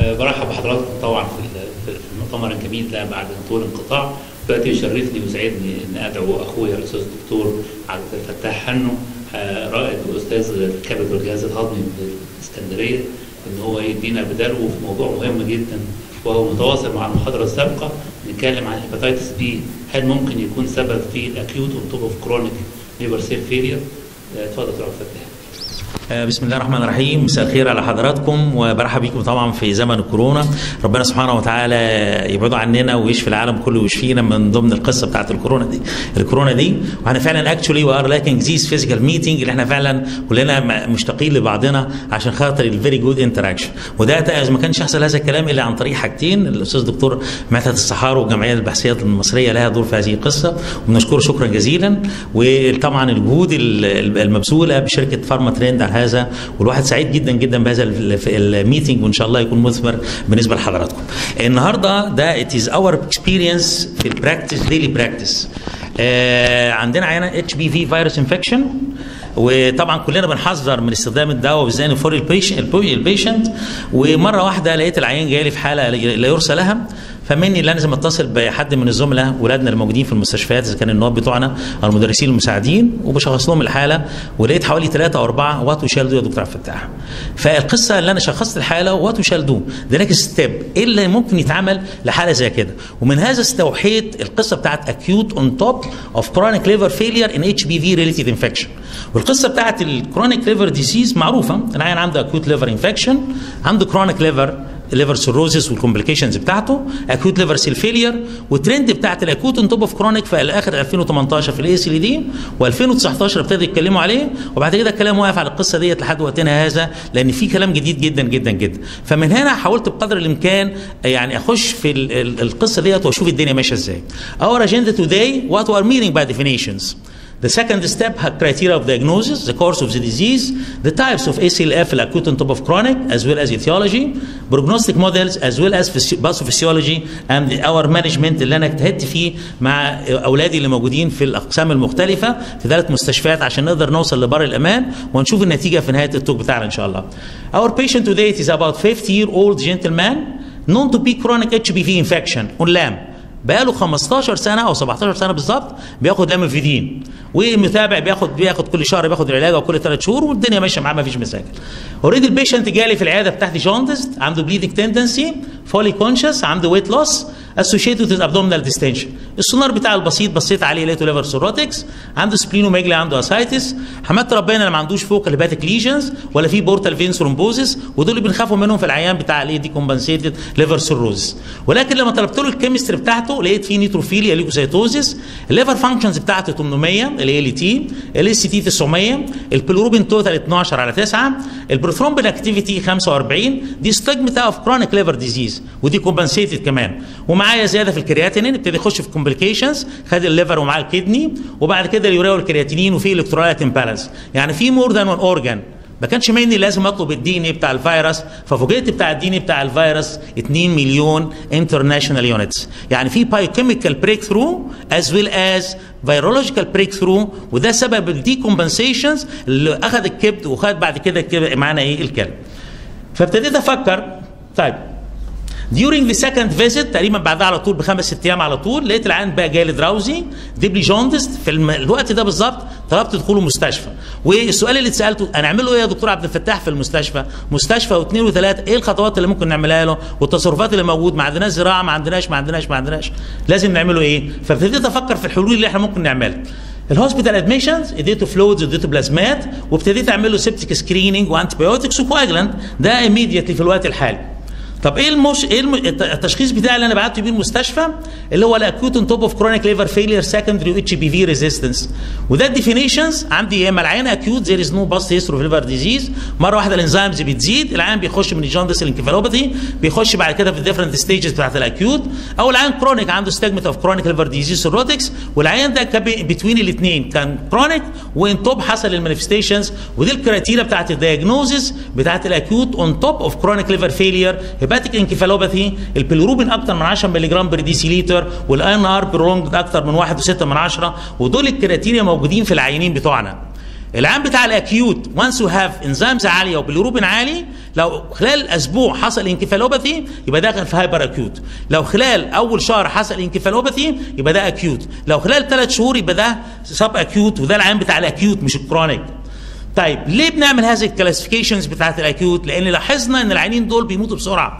أه برحب بحضراتكم طبعا في ال- في المؤتمر الجميل ده بعد طول انقطاع دلوقتي يشرفني ويسعدني ان ادعو اخويا الاستاذ الدكتور عبد الفتاح حنو آه، رائد واستاذ كبد والجهاز الهضمي بالاسكندريه ان هو يدينا بداله في موضوع مهم جدا وهو متواصل مع المحاضره السابقه نتكلم عن هيباتيتس بي هل ممكن يكون سبب في الاكيوت اون توب اوف كرونيك ليفر سيل فيلير اتفضل دكتور عبد الفتاح آه، بسم الله الرحمن الرحيم مساء الخير على حضراتكم وبرحب بكم طبعا في زمن الكورونا ربنا سبحانه وتعالى يبعده عننا ويشفي العالم كله ويشفينا من ضمن القصه بتاعت الكورونا دي الكورونا دي واحنا فعلا اكشولي وي ار لاكينج ذيس فيزيكال ميتنج اللي احنا فعلا كلنا م- مشتاقين لبعضنا عشان خاطر الفيري جود انتراكشن وده ت- ما كانش يحصل هذا الكلام الا عن طريق حاجتين الاستاذ دكتور مدحت الصحار والجمعيه البحثيه المصريه لها دور في هذه القصه وبنشكره شكرا جزيلا وطبعا الجهود ال- ال- المبذوله بشركه فارما ترند على هذا والواحد سعيد جدا جدا بهذا ال- الميتنج وان شاء الله يكون مثمر بالنسبه لحضراتكم. النهارده ده ات از اور اكسبيرينس في البراكتس ديلي براكتس. عندنا عينه اتش بي في فيروس انفكشن وطبعا كلنا بنحذر من استخدام الدواء وازاي نفور البيشنت ومره واحده لقيت العيان جاي لي في حاله لا يرثى لها فمني لازم اتصل بحد من الزملاء ولادنا الموجودين في المستشفيات اذا كان النواب بتوعنا او المدرسين المساعدين وبشخص لهم الحاله ولقيت حوالي ثلاثه او اربعه وات وشال دو يا دكتور عبد الفتاح. فالقصه اللي انا شخصت الحاله وات وشال دو ده نكست ستيب ايه اللي ممكن يتعمل لحاله زي كده ومن هذا استوحيت القصه بتاعت اكيوت اون توب اوف كرونيك ليفر فيلير ان اتش بي في ريليتيف انفكشن والقصه بتاعت الكرونيك ليفر ديزيز معروفه العيان عنده اكيوت ليفر انفكشن عنده كرونيك ليفر الليفر سيروزس والكومبليكيشنز بتاعته اكيوت ليفر سيل فيلير والترند بتاعت الاكيوت ان توب اوف كرونيك في الاخر 2018 في الاي سي دي و2019 ابتدوا يتكلموا عليه وبعد كده الكلام واقف على القصه ديت لحد وقتنا هذا لان في كلام جديد جدا جدا جدا فمن هنا حاولت بقدر الامكان يعني اخش في ال- ال- القصه ديت واشوف الدنيا ماشيه ازاي. Our agenda today what we are meaning by definitions. The second step had criteria of diagnosis, the course of the disease, the types of ACLF, acute on top of chronic, as well as etiology, prognostic models, as well as physio- pathophysiology, and the- our management اللي انا اجتهدت فيه مع اولادي اللي موجودين في الاقسام المختلفه في ثلاث مستشفيات عشان نقدر نوصل لبر الامان ونشوف النتيجه في نهايه التوك بتاعنا ان شاء الله. Our patient today is about 50 year old gentleman known to be chronic HBV infection on lamb. بقاله 15 سنه او 17 سنه بالظبط بياخد لامفيدين ومتابع بياخد بياخد كل شهر بياخد العلاج او كل ثلاث شهور والدنيا ماشيه معاه ما فيش مشاكل. اوريدي البيشنت جالي في العياده بتاعتي جوندست عنده بليدنج تندنسي فولي كونشس عنده ويت لوس اسوشيتد وذ ابدومينال ديستنشن السونار بتاع البسيط بصيت عليه لقيته ليفر سيروتكس عنده سبلينوميجلي عنده اسايتس حمدت ربنا اللي ما عندوش فوق الهيباتيك ليجنز ولا في بورتال فين ثرومبوزس ودول اللي بنخافوا منهم في العيان بتاع الايه دي كومبنسيتد ليفر سيروز ولكن لما طلبت له الكيمستري بتاعته لقيت فيه نيتروفيليا ليكوسيتوزيس الليفر فانكشنز بتاعته 800 اللي ال تي ال سي تي 900 البلوروبين توتال 12 على 9 البروثرومبين اكتيفيتي 45 دي ستيجمتا اوف كرونيك ليفر ديزيز ودي كومبنسيتد كمان ومعايا زياده في الكرياتينين ابتدي يخش في كومبليكيشنز خد الليفر ومعاه الكدني وبعد كده اليوريا والكرياتينين وفي الكترولايت امبالانس يعني في مور ذان وان اورجان ما كانش مني لازم اطلب الدي ان اي بتاع الفيروس ففوجئت بتاع الدي ان اي بتاع الفيروس 2 مليون انترناشونال يونتس يعني في بايوكيميكال بريك ثرو از ويل از فيرولوجيكال بريك ثرو وده سبب الديكومبنسيشنز اللي اخذ الكبد وخد بعد كده الكبد- معانا ايه الكلب فابتديت افكر طيب during the second visit تقريبا بعدها على طول بخمس ست ايام على طول لقيت العيان بقى جالي دراوزي ديبلي جوندست في الم... الوقت ده بالظبط طلبت دخوله مستشفى والسؤال اللي اتسالته هنعمله ايه يا دكتور عبد الفتاح في المستشفى مستشفى واثنين وثلاثه ايه الخطوات اللي ممكن نعملها له والتصرفات اللي موجود ما عندناش زراعه ما عندناش ما عندناش ما عندناش لازم نعمله ايه فابتديت افكر في الحلول اللي احنا ممكن نعملها الهوسبيتال ادميشنز اديته فلويدز اديته بلازمات وابتديت اعمل له سيبتيك سكريننج وانتي بايوتكس وكواجلانت ده ايميديتلي في الوقت الحالي طب ايه المش... ايه الم... الت- التشخيص بتاعي اللي انا بعته بيه المستشفى اللي هو الاكيوت ان توب اوف كرونيك ليفر فيلير سكندري اتش بي في ريزيستنس وده الديفينيشنز عندي يا اما العيان اكيوت زي از نو باست هيسترو ليفر ديزيز مره واحده الانزيمز بتزيد العيان بيخش من الجوندس الانكفالوباثي بيخش بعد كده في الديفرنت ستيجز بتاعت الاكيوت او العيان كرونيك عنده ستيجمنت اوف كرونيك ليفر ديزيز سيروتكس والعيان ده كان بتوين الاثنين كان كرونيك وان توب حصل المانيفستيشنز ودي الكريتيريا بتاعت الدايجنوزز بتاعت الاكيوت اون توب اوف كرونيك ليفر فيلير هيباتيك انكفالوباثي البيلروبين اكتر من 10 مللي جرام بر ديسيليتر والاي ان ار برولونج اكتر من 1.6 من 10 ودول الكرياتيريا موجودين في العينين بتوعنا العام بتاع الاكيوت وانس يو هاف انزيمز عاليه وبيليروبين عالي لو خلال اسبوع حصل انكفالوباثي يبقى داخل في هايبر اكيوت لو خلال اول شهر حصل انكفالوباثي يبقى ده اكيوت لو خلال ثلاث شهور يبقى ده سب اكيوت وده العام بتاع الاكيوت مش الكرونيك طيب ليه بنعمل هذه الكلاسيفيكيشنز بتاعت الاكيوت؟ لان لاحظنا ان العيانين دول بيموتوا بسرعه.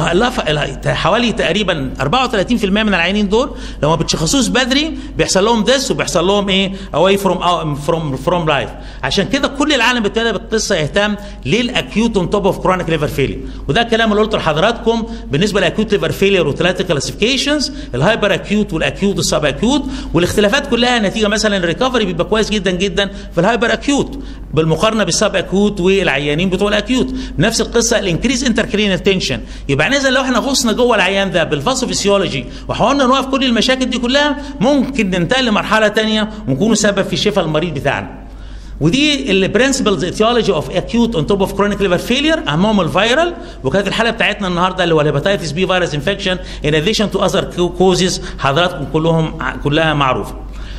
حوالي تقريبا 34% من العيانين دول لو ما بتشخصوش بدري بيحصل لهم ديس وبيحصل لهم ايه؟ اواي فروم فروم فروم لايف. عشان كده كل العالم ابتدى بالقصه يهتم ليه الاكيوت اون توب اوف كرونيك ليفر فيلير؟ وده الكلام اللي قلته لحضراتكم بالنسبه للاكيوت ليفر فيلير وثلاثه كلاسيفيكيشنز الهايبر اكيوت والاكيوت والسب اكيوت والاختلافات كلها نتيجه مثلا الريكفري بيبقى كويس جدا جدا في الهايبر اكيوت بالمقارنه بالسب اكيوت والعيانين بتوع الاكيوت نفس القصه الانكريز انتركرينال تنشن يبقى اذا لو احنا غصنا جوه العيان ده بالفاسوفيسيولوجي وحاولنا نوقف كل المشاكل دي كلها ممكن ننتقل لمرحله ثانيه ونكون سبب في شفاء المريض بتاعنا ودي البرنسبلز ايتيولوجي اوف اكيوت اون توب اوف كرونيك ليفر فيلير اهمهم الفيرال وكانت الحاله بتاعتنا النهارده اللي هو الهيباتيتس بي فيروس انفكشن ان اديشن تو اذر كوزز حضراتكم كلهم كلها معروفه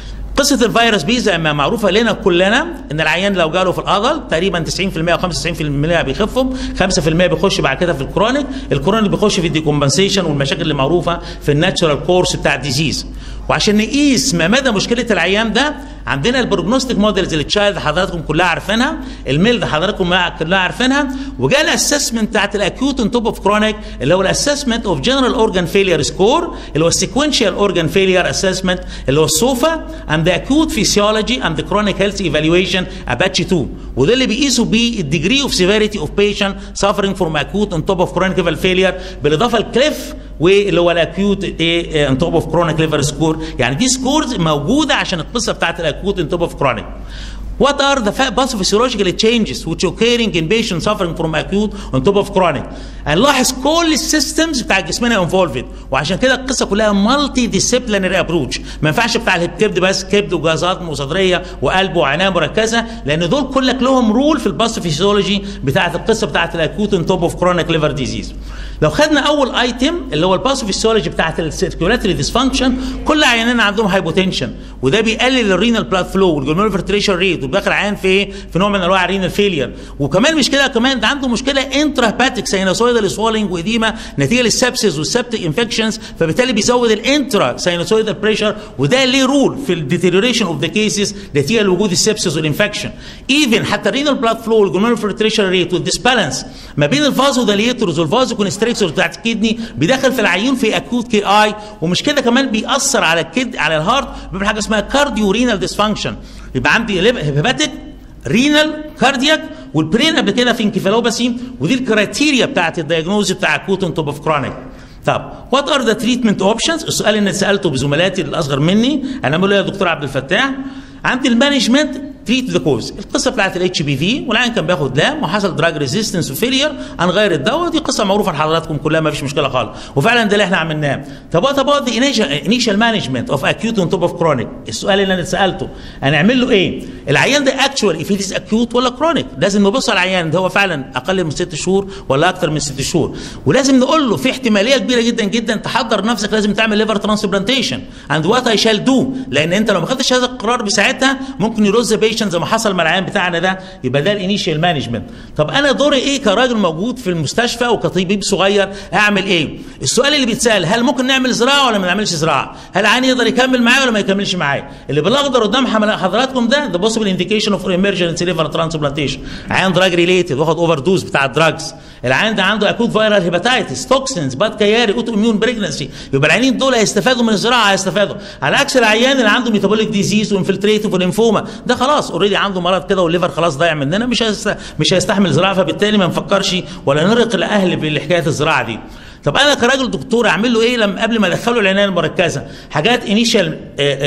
قصه الفيروس بي زي ما معروفه لنا كلنا ان العيان لو جاله في العضل تقريبا 90% او 95% بيخفوا 5% بيخش بعد كده في الكرونيك الكرونيك بيخش في الديكومبنسيشن والمشاكل اللي معروفه في الناتشورال كورس بتاع الديزيز وعشان نقيس ما مدى مشكله العيان ده عندنا البروجنوستيك موديلز اللي تشايلد حضراتكم كلها عارفينها الميلد حضراتكم كلها عارفينها وجاء الاسسمنت بتاعت الاكيوت ان توب اوف كرونيك اللي هو الاسسمنت اوف جنرال اورجان فيلير سكور اللي هو السيكونشال اورجان فيلير اسسمنت اللي هو السوفا اند ذا اكيوت فيسيولوجي اند ذا كرونيك هيلث ايفالويشن اباتشي 2 وده اللي بيقيسوا بيه الديجري اوف سيفيريتي اوف بيشنت سافرنج فروم اكيوت ان توب اوف كرونيك ليفر فيلير بالاضافه لكليف واللي هو الاكيوت ايه ان توب اوف كرونيك ليفر سكور يعني دي سكورز موجوده عشان القصه بتاعت الاكيوت ان توب اوف كرونيك What are the pathophysiological changes which occurring in patients suffering from acute on top of chronic؟ هنلاحظ كل السيستمز بتاع جسمنا انفولفد وعشان كده القصه كلها مالتي ديسيبلينري ابروتش ما ينفعش بتاع الكبد بس كبد وجهازات وصدريه وقلب وعنايه مركزه لان دول كلك لهم رول في الباثوفيسيولوجي بتاعت القصه بتاعت الاكوت ان توب اوف كرونيك ليفر ديزيز لو خدنا اول ايتم اللي هو الباثوفيسيولوجي بتاعت السيركيولاتري ديسفانكشن كل عياننا عندهم هايبوتنشن وده بيقلل الرينال بلاد فلو والجلوميرو فلتريشن ريت وبيدخل عيان في ايه في نوع من انواع الرينال فيلير وكمان مش كده كمان ده عنده مشكله انترا هيباتيك ساينوسويدال سوالنج واديما نتيجه للسبسس والسبتيك انفكشنز فبالتالي بيزود الانترا ساينوسويدال بريشر وده ليه رول في الديتيريوريشن اوف ذا كيسز نتيجه لوجود السبسس والانفكشن ايفن حتى الرينال بلاد فلو والجلوميرو فلتريشن ريت والديسبالانس ما بين الفازو داليتورز والفازو كونستريكتورز بتاعت الكدني بيدخل في العيون في اكوت كي اي ومش كده كمان بيأثر على الكد على الهارت بيعمل حاجه اسمها كارديو رينال ديسفانكشن يبقى عندي هيباتيك رينال كاردياك والبرين قبل كده في انكفالوباسي ودي الكرايتيريا بتاعت الدياجنوز بتاع اكوت ان توب اوف كرونيك طب وات ار ذا تريتمنت اوبشنز السؤال اللي سالته بزملائي الاصغر مني انا بقول له يا دكتور عبد الفتاح عندي المانجمنت تريت ذا كوز القصه بتاعت الاتش بي في والعيان كان بياخد دام وحصل دراج ريزيستنس وفيلير هنغير الدواء دي قصه معروفه لحضراتكم كلها ما فيش مشكله خالص وفعلا ده اللي احنا عملناه طب وات اباوت ذا انيشال مانجمنت اوف اكيوت اون توب اوف كرونيك السؤال اللي انا سالته هنعمل له ايه العيان ده اكشوال اف از اكيوت ولا كرونيك لازم نبص على العيان ده هو فعلا اقل من ست شهور ولا اكثر من ست شهور ولازم نقول له في احتماليه كبيره جدا جدا تحضر نفسك لازم تعمل ليفر ترانسبلانتيشن اند وات اي شال دو لان انت لو ما خدتش هذا القرار بساعتها ممكن يرز بيشن زي ما حصل مع العيان بتاعنا ده يبقى ده الانيشال مانجمنت طب انا دوري ايه كراجل موجود في المستشفى وكطبيب صغير اعمل ايه السؤال اللي بيتسال هل ممكن نعمل زراعه ولا ما نعملش زراعه هل العيان يقدر يكمل معايا ولا ما يكملش معايا اللي بالاخضر قدام حضراتكم ده ده بوسيبل انديكيشن اوف ايمرجنسي ليفر ترانسبلانتيشن عيان دراج ريليتد واخد اوفر دوز بتاع الدراجز العيان ده عنده اكوت فايرال هيباتايتس توكسينز باد كياري اوتو اميون بريجنسي يبقى العيانين دول هيستفادوا من الزراعه هيستفادوا على عكس العيان اللي عنده ميتابوليك ديزيز وانفلتريتيف ولينفوما ده خلاص اوريدي عنده مرض كده والليفر خلاص ضايع مننا مش هيست... مش هيستحمل زراعه فبالتالي ما نفكرش ولا نرق الاهل بحكايه الزراعه دي طب انا كراجل دكتور اعمل له ايه لما قبل ما ادخله العنايه المركزه حاجات انيشال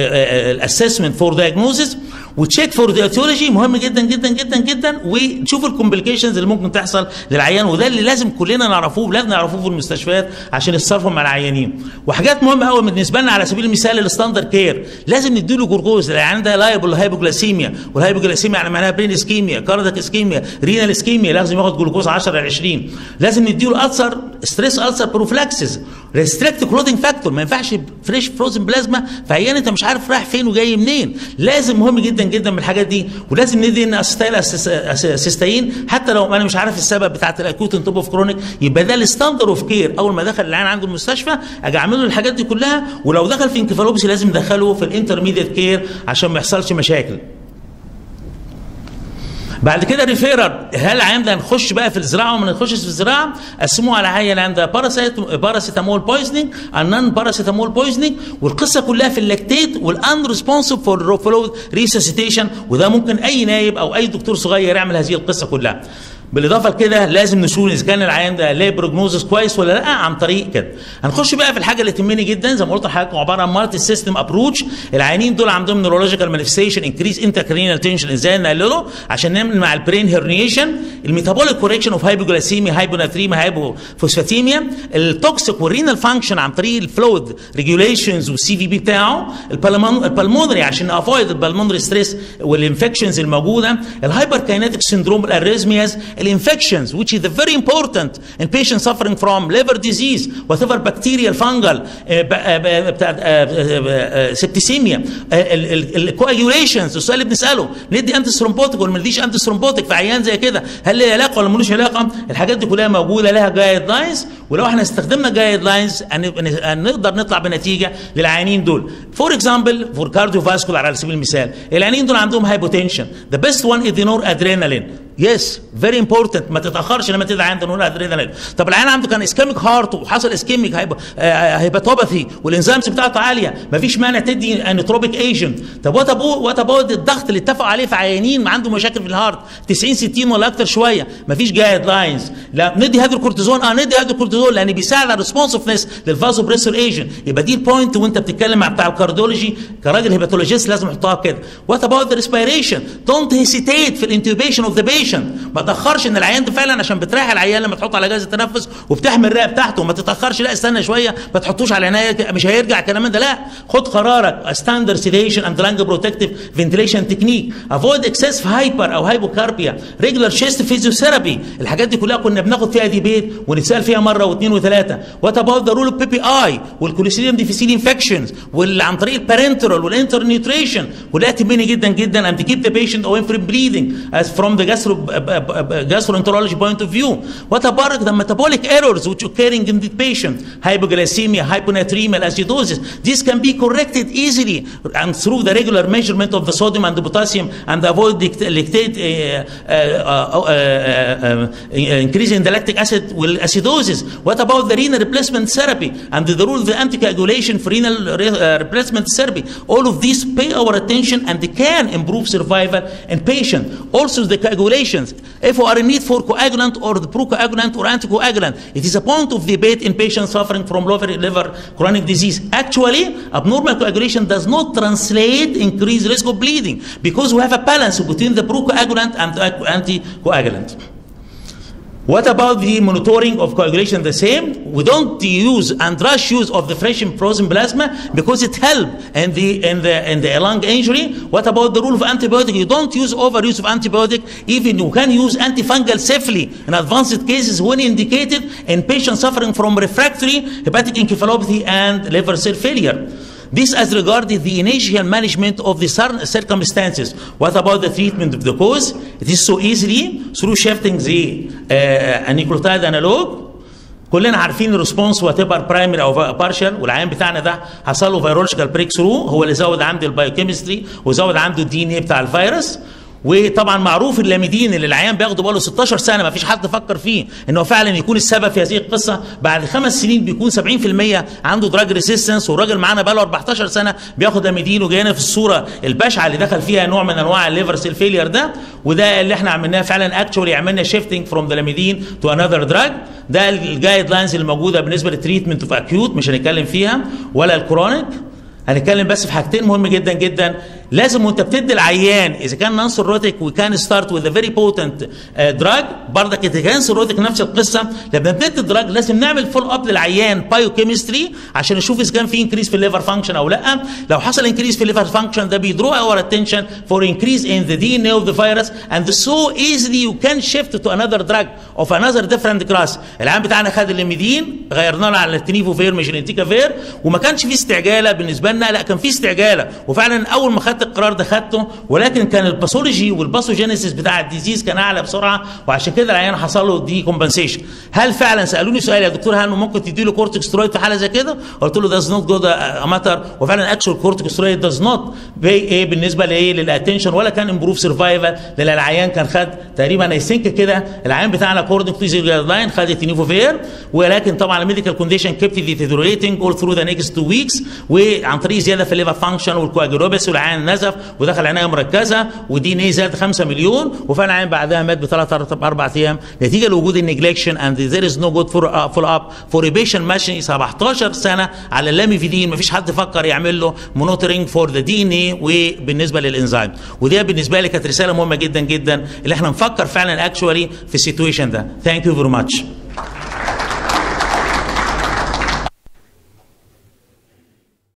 اسسمنت فور دايجنوزز وتشيك فور دياتولوجي مهم جدا جدا جدا جدا وتشوف الكومبليكيشنز اللي ممكن تحصل للعيان وده اللي لازم كلنا نعرفوه لازم نعرفوه في المستشفيات عشان يتصرفوا مع العيانين وحاجات مهمه قوي بالنسبه لنا على سبيل المثال الستاندر كير لازم نديله جلوكوز العيان ده لايبل هايبوجلاسيميا والهايبوجلاسيميا يعني معناها برين اسكيميا كاردك اسكيميا رينال اسكيميا لازم ياخد جلوكوز 10 ل 20 لازم نديله اكثر ستريس السر بروفلاكسس ريستريكت كلودنج فاكتور ما ينفعش فريش فروزن بلازما في عيان انت مش عارف رايح فين وجاي منين لازم مهم جدا جدا من الحاجات دي ولازم ندي ان اسيستاين حتى لو انا مش عارف السبب بتاعت الاكوت انتوب اوف كرونيك يبقى ده الستاندر اوف كير اول ما دخل العيان عنده المستشفى اجي اعمل له الحاجات دي كلها ولو دخل في انكفالوبسي لازم ندخله في الانترميديت كير عشان ما يحصلش مشاكل بعد كده ريفيرر هل العيان ده نخش بقى في الزراعه وما نخشش في الزراعه قسموه على عيان عنده باراسيت باراسيتامول بويزنينج النون باراسيتامول بويزنينج والقصه كلها في اللاكتيت والان ريسبونسيف فور فلو ريسيسيتيشن وده ممكن اي نايب او اي دكتور صغير يعمل هذه القصه كلها بالاضافه لكده لازم نشوف اذا كان العيان ده ليه بروجنوزس كويس ولا لا عن طريق كده هنخش بقى في الحاجه اللي تهمني جدا زي ما قلت لحضراتكم عباره عن مالتي سيستم ابروتش العيانين دول عندهم نيورولوجيكال مانيفستيشن انكريز انتركرينال تنشن ازاي نقلله عشان نعمل مع البرين هيرنيشن الميتابوليك كوريكشن اوف هايبوجلاسيميا هايبوناتريميا هايبوفوسفاتيميا التوكسيك والرينال فانكشن عن طريق الفلويد ريجوليشنز والسي في بي بتاعه البلمونري عشان افويد البلمونري ستريس والانفكشنز الموجوده الهايبر كاينيتيك سندروم الاريزمياز الانفكشنز which is very important in patients suffering from liver disease whatever bacterial fungal سبتيسيميا الكواجوليشنز السؤال اللي بنساله ندي انتي ثرومبوتيك ولا ما نديش انتي ثرومبوتيك في عيان زي كده هل ليه علاقه ولا ملوش علاقه الحاجات دي كلها موجوده لها جايد لاينز ولو احنا استخدمنا جايد لاينز نقدر نطلع بنتيجه للعيانين دول فور اكزامبل فور كارديو فاسكولار على سبيل المثال العيانين دول عندهم هايبوتنشن ذا بيست وان از نور ادرينالين يس فيري امبورتنت ما تتاخرش لما تدعي عند نور ادرينالين طب العيان عنده كان اسكيميك هارت وحصل اسكيميك هيباتوباثي والانزيمز بتاعته عاليه ما فيش مانع تدي انتروبيك ايجنت طب وات ابو وات اباوت الضغط اللي اتفقوا عليه في عيانين عنده مشاكل في الهارت 90 60 ولا اكتر شويه ما فيش جايد لاينز لا ندي هذا الكورتيزون اه ندي هذا الكورتيزون لان بيساعد على الريسبونسفنس للفازو بريسر ايجنت يبقى دي البوينت وانت بتتكلم مع بتاع الكارديولوجي كراجل هيباتولوجيست لازم تحطها كده وات اباوت ذا ريسبيريشن دونت هيسيتيت في الانتوبيشن اوف ذا بيشنت ما تاخرش ان العيان ده فعلا عشان بتريح العيان لما تحط على جهاز التنفس وبتحمي الرئه بتاعته ما تتاخرش لا استنى شويه ما تحطوش على عنايه مش هيرجع الكلام ده لا خد قرارك ستاندر سيديشن اند لانج بروتكتيف فنتيليشن تكنيك افويد اكسس هايبر او هايبوكاربيا ريجولار شيست فيزيوثيرابي الحاجات دي كلها كنا بناخد فيها ديبيت ونتسال فيها مره واثنين وثلاثه وات اباوت ذا رول اوف بي بي اي والكوليستيريوم ديفيسيل انفكشنز عن طريق البارنترال والانتر نيوتريشن وده تهمني جدا جدا and to keep the patient away from bleeding as from the gastro gastroenterology point of view. What about the metabolic errors which occurring in the patient? Hypoglycemia, hyponatremia, acidosis. This can be corrected easily and through the regular measurement of the sodium and the potassium and avoid lactate uh, uh, uh, increasing the lactic acid with acidosis. What about the renal replacement therapy and the rule of the anticoagulation for renal replacement therapy? All of these pay our attention and they can improve survival in patient. Also the coagulations. If we are in need for coagulant or the procoagulant or anticoagulant, it is a point of debate in patients suffering from liver, liver chronic disease. Actually, abnormal coagulation does not translate increased risk of bleeding because we have a balance between the procoagulant and the anticoagulant. What about the monitoring of coagulation? The same. We don't use and rush use of the fresh and frozen plasma because it helps in the in the in the lung injury. What about the rule of antibiotic? You don't use overuse of antibiotic. Even you can use antifungal safely in advanced cases when indicated in patients suffering from refractory hepatic encephalopathy and liver cell failure. This as regarded the initial management of the circumstances. What about the treatment of the cause? It is so easily through shifting the uh, nucleotide analog كلنا عارفين الريسبونس واتيبر برايمري او بارشال والعيان بتاعنا ده حصل له فيرولوجيكال بريك ثرو هو اللي زود عندي البايوكيمستري وزود عنده الدي ان ايه بتاع الفيروس وطبعا معروف اللاميدين اللي العيان بياخده بقاله 16 سنه ما فيش حد فكر فيه انه فعلا يكون السبب في هذه القصه بعد خمس سنين بيكون 70% عنده دراج ريسيستنس والراجل معانا بقاله 14 سنه بياخد لاميدين وجاينا في الصوره البشعه اللي دخل فيها نوع من انواع الليفر سيل فيلير ده وده اللي احنا عملناه فعلا اكشولي عملنا شيفتنج فروم ذا لاميدين تو انذر دراج ده الجايد لاينز الموجوده بالنسبه للتريتمنت اوف اكيوت مش هنتكلم فيها ولا الكرونيك هنتكلم بس في حاجتين مهم جدا جدا لازم وانت بتدي العيان اذا كان نون سيروتيك وكان ستارت وذ فيري بوتنت دراج برضك اذا كان سيروتيك نفس القصه لما بندي الدراج لازم نعمل فول اب للعيان بايو كيمستري عشان نشوف اذا كان في انكريز في الليفر فانكشن او لا لو حصل انكريز في الليفر فانكشن ده بيدرو اور اتنشن فور انكريز ان ذا دي ان اوف ذا فيروس اند سو ايزلي يو كان شيفت تو انذر دراج اوف انذر ديفرنت كلاس العيان بتاعنا خد الليميدين غيرنا له على التنيفوفير مش الانتيكافير وما كانش في استعجاله بالنسبه لنا لا كان في استعجاله وفعلا اول ما خدت القرار ده خدته ولكن كان الباثولوجي والباثوجينيسيس بتاع الديزيز كان اعلى بسرعه وعشان كده العيان حصل له دي كومبنسيشن هل فعلا سالوني سؤال يا دكتور هل ممكن تدي له كورتيكسترويد في حاله زي كده قلت له داز نوت جو ماتر وفعلا اكشوال كورتيكسترويد داز نوت ايه بالنسبه لايه للاتنشن ولا كان امبروف سرفايفل لان العيان كان خد تقريبا اي ثينك كده العيان بتاعنا كوردنج تو جايد لاين خد التنيفوفير ولكن طبعا الميديكال كونديشن كيبت ديتيريوريتنج اول ثرو ذا نيكست تو ويكس وعن طريق زياده في الليفر فانكشن والكواجيروبس والعيان نزف ودخل عنايه مركزه ودي ني زاد 5 مليون وفعلا العيان بعدها مات بثلاث اربع ايام نتيجه لوجود النجلكشن اند ذير از نو جود فور فول اب فور بيشن ماشي 17 سنه على اللاميفيدين ما فيش حد فكر يعمل له مونيتورنج فور ذا دي ان اي وبالنسبه للانزيم ودي بالنسبه لي كانت رساله مهمه جدا جدا اللي احنا نفكر فعلا اكشوالي في السيتويشن ده ثانك يو فيري ماتش